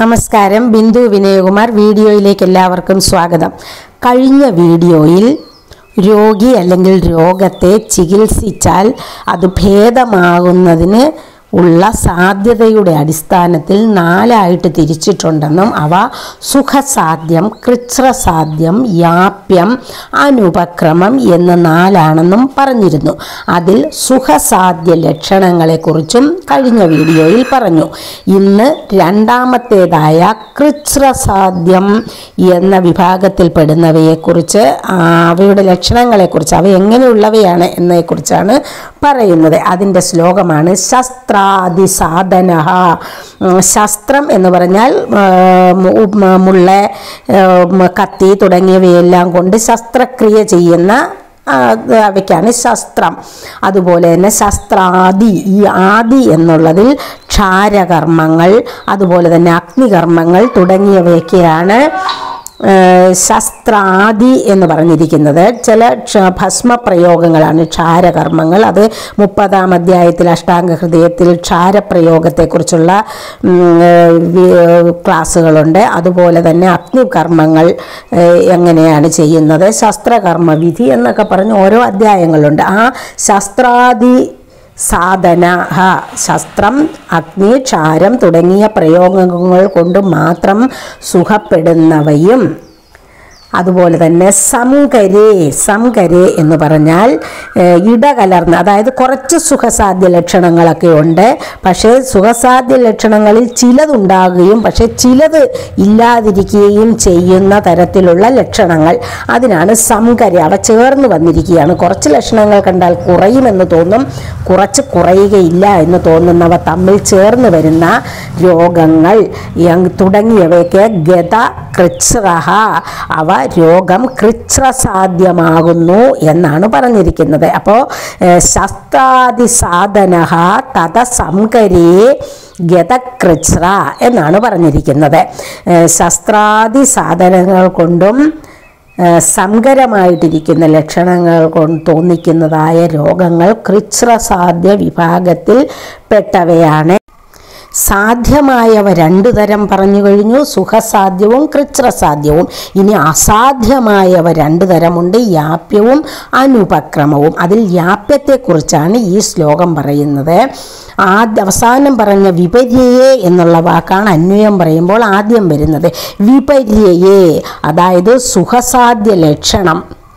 നമസ്കാരം ബിന്ദു വിനയകുമാർ വീഡിയോയിലേക്ക് എല്ലാവർക്കും സ്വാഗതം കഴിഞ്ഞ വീഡിയോയിൽ രോഗി അല്ലെങ്കിൽ രോഗത്തെ ചികിത്സിച്ചാൽ അത് ഭേദമാകുന്നതിന് ഉള്ള സാധ്യതയുടെ അടിസ്ഥാനത്തിൽ നാലായിട്ട് തിരിച്ചിട്ടുണ്ടെന്നും അവ സുഖസാധ്യം കൃച്ഛ്രസാധ്യം യാപ്യം അനുപക്രമം എന്ന് നാലാണെന്നും പറഞ്ഞിരുന്നു അതിൽ സുഖസാധ്യ ലക്ഷണങ്ങളെക്കുറിച്ചും കഴിഞ്ഞ വീഡിയോയിൽ പറഞ്ഞു ഇന്ന് രണ്ടാമത്തേതായ കൃച്ഛ്രസാധ്യം എന്ന വിഭാഗത്തിൽപ്പെടുന്നവയെക്കുറിച്ച് ആ, അവയുടെ ലക്ഷണങ്ങളെക്കുറിച്ച് അവ എങ്ങനെയുള്ളവയാണ് എന്നതിനെക്കുറിച്ചാണ് പറയുന്നത് അതിൻ്റെ ശ്ലോകമാണ് ശസ്ത്രാദിസാധന ശസ്ത്രം എന്ന് പറഞ്ഞാൽ ആ, മു- മ- മുള്ള ആ, മ- കത്തി തുടങ്ങിയവയെല്ലാം കൊണ്ട് ശസ്ത്രക്രിയ ചെയ്യുന്ന ആ, അവയ്ക്കാണ് ശസ്ത്രം അതുപോലെ തന്നെ ശസ്ത്രാദി ഈ ആദി എന്നുള്ളതിൽ ക്ഷാരകർമ്മങ്ങൾ അതുപോലെ തന്നെ അഗ്നികർമ്മങ്ങൾ തുടങ്ങിയവയൊക്കെയാണ് ഏഹ് ശസ്ത്രാദി എന്ന് പറഞ്ഞിരിക്കുന്നത് ചില ക്ഷ- ഭസ്മപ്രയോഗങ്ങളാണ് ക്ഷാരകർമ്മങ്ങൾ അത് മുപ്പതാം അധ്യായത്തിൽ അഷ്ടാംഗ ഹൃദയത്തിൽ ക്ഷാരപ്രയോഗത്തെക്കുറിച്ചുള്ള ഉം, ഏഹ് വി- ക്ലാസ്സുകളുണ്ട് അതുപോലെ തന്നെ അഗ്നികർമ്മങ്ങൾ ഏഹ് എങ്ങനെയാണ് ചെയ്യുന്നത് ശസ്ത്രകർമ്മ വിധി എന്നൊക്കെ പറഞ്ഞ് ഓരോ അധ്യായങ്ങളുണ്ട് ആ ശസ്ത്രാദി സാധന ഹ, ശസ്ത്രം അഗ്നി ക്ഷാരം തുടങ്ങിയ പ്രയോഗങ്ങൾ കൊണ്ട് മാത്രം സുഖപ്പെടുന്നവയും അതുപോലെ തന്നെ സംകരേ സംകരേ എന്ന് പറഞ്ഞാൽ ഏഹ്, ഇടകലർന്ന് അതായത് കുറച്ച് സുഖസാധ്യ ലക്ഷണങ്ങളൊക്കെ ഉണ്ട് പക്ഷേ സുഖസാധ്യ ലക്ഷണങ്ങളിൽ ചിലതുണ്ടാകുകയും പക്ഷേ ചിലത് ഇല്ലാതിരിക്കുകയും ചെയ്യുന്ന തരത്തിലുള്ള ലക്ഷണങ്ങൾ അതിനാണ് സംകര അവ ചേർന്ന് വന്നിരിക്കുകയാണ് കുറച്ച് ലക്ഷണങ്ങൾ കണ്ടാൽ കുറയുമെന്ന് തോന്നും കുറച്ച് കുറയുകയില്ല എന്ന് തോന്നുന്നവ തമ്മിൽ ചേർന്ന് വരുന്ന രോഗങ്ങൾ യങ് തുടങ്ങിയവയ്ക്ക് ഗത കൃച്ഛ്രഹ അവ രോഗം കൃച്ഛ്രസാധ്യമാകുന്നു എന്നാണ് പറഞ്ഞിരിക്കുന്നത് അപ്പോൾ ശസ്ത്രാദി സാധന തഥ സംകരേ ഗതകൃച്ഛ്ര എന്നാണ് പറഞ്ഞിരിക്കുന്നത് ഏഹ് ശസ്ത്രാദി സാധനങ്ങൾ കൊണ്ടും ഏഹ് സങ്കരമായിട്ടിരിക്കുന്ന ലക്ഷണങ്ങൾ കൊണ്ട് തോന്നിക്കുന്നതായ രോഗങ്ങൾ കൃച്ഛ്രസാധ്യ വിഭാഗത്തിൽ പെട്ടവയാണ് സാധ്യമായവ രണ്ടു തരം പറഞ്ഞു കഴിഞ്ഞു സുഖസാധ്യവും കൃച്ഛ്രസാധ്യവും ഇനി അസാധ്യമായവ രണ്ടു തരമുണ്ട് യാപ്യവും അനുപക്രമവും അതിൽ യാപ്യത്തെക്കുറിച്ചാണ് ഈ ശ്ലോകം പറയുന്നത് ആദ്യ അവസാനം പറഞ്ഞ വിപര്യയെ എന്നുള്ള വാക്കാണ് അന്വയം പറയുമ്പോൾ ആദ്യം വരുന്നത് വിപര്യയെ അതായത് സുഖസാധ്യ ലക്ഷണം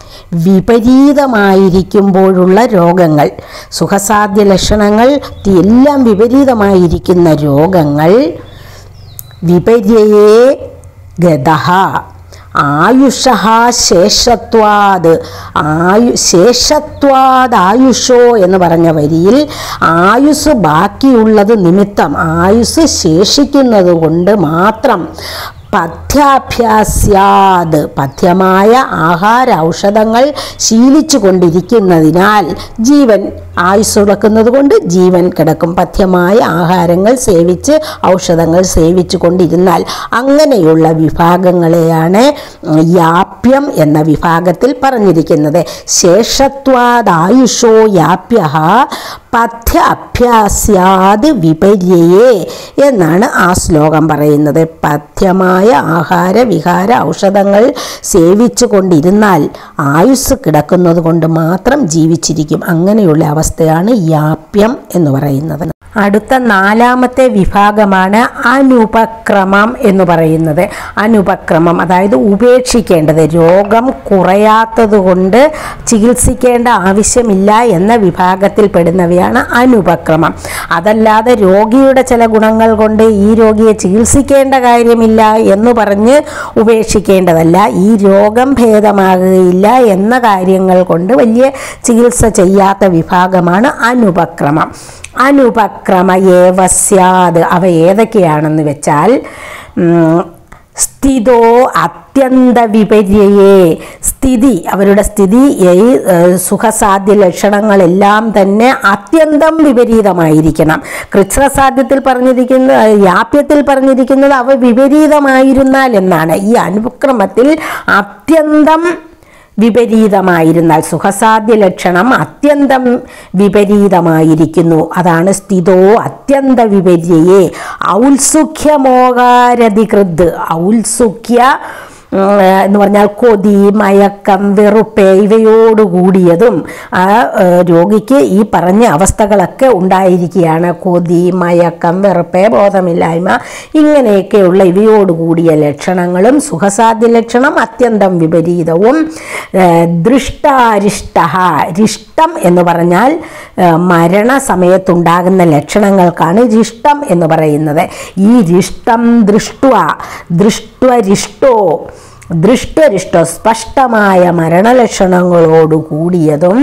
വിപരീതമായിരിക്കുമ്പോഴുള്ള രോഗങ്ങൾ സുഖസാധ്യ ലക്ഷണങ്ങൾ എല്ലാം വിപരീതമായിരിക്കുന്ന രോഗങ്ങൾ വിപര്യേ ഗതഹ ആയുഷ ശേഷത്വാത് ആയു ശേഷത്വാത് ആയുഷോ എന്ന് പറഞ്ഞ വരിയിൽ ആയുസ് ബാക്കിയുള്ളത് നിമിത്തം ആയുസ് ശേഷിക്കുന്നത് കൊണ്ട് മാത്രം പഥ്യാഭ്യാസ്യാത് പഥ്യമായ ആഹാര ഔഷധങ്ങൾ ശീലിച്ചു കൊണ്ടിരിക്കുന്നതിനാൽ ജീവൻ ആയുസ് ഉടക്കുന്നത് കൊണ്ട് ജീവൻ കിടക്കും പഥ്യമായ ആഹാരങ്ങൾ സേവിച്ച് ഔഷധങ്ങൾ സേവിച്ചു കൊണ്ടിരുന്നാൽ അങ്ങനെയുള്ള വിഭാഗങ്ങളെയാണ് യാപ്യം എന്ന വിഭാഗത്തിൽ പറഞ്ഞിരിക്കുന്നത് ശേഷത്വാദായുഷോ യാപ്യ പഥ്യ അഭ്യാസ്യാത് വിപര്യേ എന്നാണ് ആ ശ്ലോകം പറയുന്നത് പഥ്യമായ ആഹാര വിഹാര ഔഷധങ്ങൾ സേവിച്ചു കൊണ്ടിരുന്നാൽ ആയുസ് കിടക്കുന്നത് കൊണ്ട് മാത്രം ജീവിച്ചിരിക്കും അങ്ങനെയുള്ള അവസ്ഥയാണ് യാപ്യം എന്ന് പറയുന്നത് അടുത്ത നാലാമത്തെ വിഭാഗമാണ് അനുപക്രമം എന്ന് പറയുന്നത് അനുപക്രമം അതായത് ഉപേക്ഷിക്കേണ്ടത് രോഗം കുറയാത്തത് കൊണ്ട് ചികിത്സിക്കേണ്ട ആവശ്യമില്ല എന്ന വിഭാഗത്തിൽ പെടുന്നവയാണ് അനുപക്രമം അതല്ലാതെ രോഗിയുടെ ചില ഗുണങ്ങൾ കൊണ്ട് ഈ രോഗിയെ ചികിത്സിക്കേണ്ട കാര്യമില്ല എന്ന് പറഞ്ഞ് ഉപേക്ഷിക്കേണ്ടതല്ല ഈ രോഗം ഭേദമാകുകയില്ല എന്ന കാര്യങ്ങൾ കൊണ്ട് വലിയ ചികിത്സ ചെയ്യാത്ത വിഭാഗമാണ് അനുപക്രമം അനുപക്രമ ഏവസ്യാത് അവ ഏതൊക്കെയാണെന്ന് വെച്ചാൽ ഉം, സ്ഥിതോ അത്യന്ത വിപര്യയെ സ്ഥിതി അവരുടെ സ്ഥിതി ഈ ഏഹ്, സുഖസാധ്യ ലക്ഷണങ്ങളെല്ലാം തന്നെ അത്യന്തം വിപരീതമായിരിക്കണം കൃച്ഛ്രസാധ്യത്തിൽ പറഞ്ഞിരിക്കുന്ന യാപ്യത്തിൽ പറഞ്ഞിരിക്കുന്നത് അവ വിപരീതമായിരുന്നാൽ എന്നാണ് ഈ അനുക്രമത്തിൽ അത്യന്തം വിപരീതമായിരുന്നാൽ സുഖസാധ്യ ലക്ഷണം അത്യന്തം വിപരീതമായിരിക്കുന്നു അതാണ് സ്ഥിതോ അത്യന്ത വിപര്യയെ ഔത്സുഖ്യമോകാരധികൃത് ഔത്സുഖ്യ ഉം, എന്ന് പറഞ്ഞാൽ കൊതി മയക്കം വെറുപ്പ് ഇവയോടുകൂടിയതും ആ ഏഹ്, രോഗിക്ക് ഈ പറഞ്ഞ അവസ്ഥകളൊക്കെ ഉണ്ടായിരിക്കുകയാണ് കൊതി മയക്കം വെറുപ്പ് ബോധമില്ലായ്മ ഇങ്ങനെയൊക്കെയുള്ള ഇവയോടുകൂടിയ ലക്ഷണങ്ങളും സുഖസാധ്യ ലക്ഷണം അത്യന്തം വിപരീതവും ഏഹ്, ദൃഷ്ടാരിഷ്ട രിഷ്ടം എന്ന് പറഞ്ഞാൽ ഏഹ്, മരണസമയത്തുണ്ടാകുന്ന ലക്ഷണങ്ങൾക്കാണ് രിഷ്ടം എന്ന് പറയുന്നത് ഈ രിഷ്ടം ദൃഷ്ട്വ ദൃഷ്ട്വരിഷ്ടോ ദൃഷ്ടരിഷ്ടോ സ്പഷ്ടമായ മരണലക്ഷണങ്ങളോട് കൂടിയതും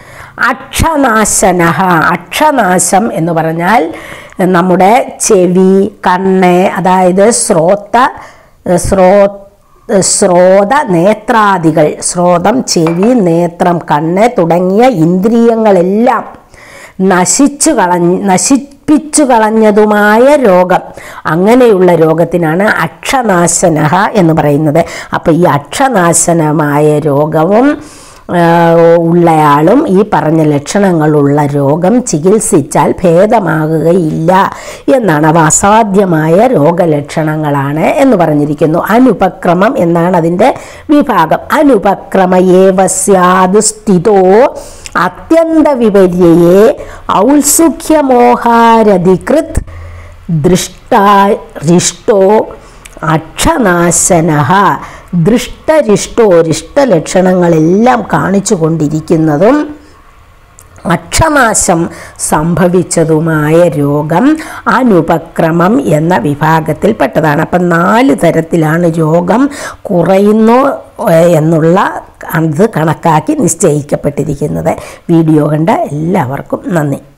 അക്ഷനാശന അക്ഷനാശം എന്ന് പറഞ്ഞാൽ നമ്മുടെ ചെവി കണ്ണ് അതായത് ശ്രോത്ത ശ്രോ ശ്രോത നേത്രാദികൾ ശ്രോതം ചെവി നേത്രം കണ്ണ് തുടങ്ങിയ ഇന്ദ്രിയങ്ങളെല്ലാം നശിച്ചു കളഞ്ഞ് നശിപ്പിച്ചു കളഞ്ഞതുമായ രോഗം അങ്ങനെയുള്ള രോഗത്തിനാണ് അക്ഷനാശന എന്ന് പറയുന്നത് അപ്പോൾ ഈ അക്ഷനാശനമായ രോഗവും ആ, ഉള്ളയാളും ഈ പറഞ്ഞ ലക്ഷണങ്ങളുള്ള രോഗം ചികിത്സിച്ചാൽ ഭേദമാകുകയില്ല എന്നാണ് അവ അസാധ്യമായ രോഗലക്ഷണങ്ങളാണ് എന്ന് പറഞ്ഞിരിക്കുന്നു അനുപക്രമം എന്നാണ് അതിൻ്റെ വിഭാഗം അനുപക്രമയേവ സ്യാത് സ്ഥിതോ അത്യന്ത വിപര്യയെ ഔത്സുഖ്യമോഹാരധികൃത് ദൃഷ്ടാരിഷ്ടോ അക്ഷനാശന ദൃഷ്ടരിഷ്ടോ രിഷ്ടലക്ഷണങ്ങളെല്ലാം കാണിച്ചു കൊണ്ടിരിക്കുന്നതും അക്ഷനാശം സംഭവിച്ചതുമായ രോഗം അനുപക്രമം എന്ന വിഭാഗത്തിൽപ്പെട്ടതാണ് അപ്പം നാല് തരത്തിലാണ് രോഗം കുറയുന്നു ഏഹ്, എന്നുള്ള അത് കണക്കാക്കി നിശ്ചയിക്കപ്പെട്ടിരിക്കുന്നത് വീഡിയോ കണ്ട എല്ലാവർക്കും നന്ദി